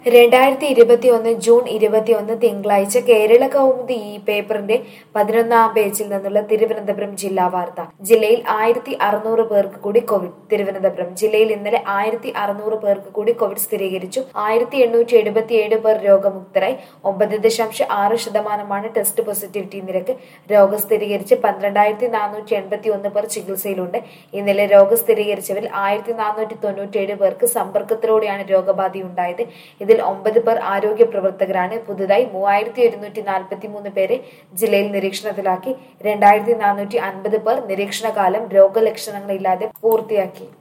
രണ്ടായിരത്തി ഇരുപത്തിയൊന്ന് ജൂൺ ഇരുപത്തിയൊന്ന് തിങ്കളാഴ്ച കേരള കൗമുദി ഈ പേപ്പറിന്റെ പതിനൊന്നാം പേജിൽ നിന്നുള്ള തിരുവനന്തപുരം ജില്ലാ വാർത്ത ജില്ലയിൽ ആയിരത്തി അറുന്നൂറ് പേർക്ക് കൂടി കോവിഡ് തിരുവനന്തപുരം ജില്ലയിൽ ഇന്നലെ ആയിരത്തി അറുന്നൂറ് പേർക്ക് കൂടി കോവിഡ് സ്ഥിരീകരിച്ചു ആയിരത്തി എണ്ണൂറ്റി എഴുപത്തിയേഴ് പേർ രോഗമുക്തരായി ഒമ്പത് ദശാംശം ആറ് ശതമാനമാണ് ടെസ്റ്റ് പോസിറ്റിവിറ്റി നിരക്ക് രോഗം സ്ഥിരീകരിച്ച് പന്ത്രണ്ടായിരത്തി നാനൂറ്റി എൺപത്തി ഒന്ന് പേർ ചികിത്സയിലുണ്ട് ഇന്നലെ രോഗം സ്ഥിരീകരിച്ചവരിൽ ആയിരത്തി നാനൂറ്റി തൊണ്ണൂറ്റിയേഴ് പേർക്ക് സമ്പർക്കത്തിലൂടെയാണ് രോഗബാധയുണ്ടായത് ഇതിൽ ഒമ്പത് പേർ ആരോഗ്യ പ്രവർത്തകരാണ് പുതുതായി മൂവായിരത്തി ഒരുന്നൂറ്റി നാൽപ്പത്തി മൂന്ന് പേരെ ജില്ലയിൽ നിരീക്ഷണത്തിലാക്കി രണ്ടായിരത്തി നാനൂറ്റി അൻപത് പേർ നിരീക്ഷണകാലം രോഗലക്ഷണങ്ങളില്ലാതെ പൂർത്തിയാക്കി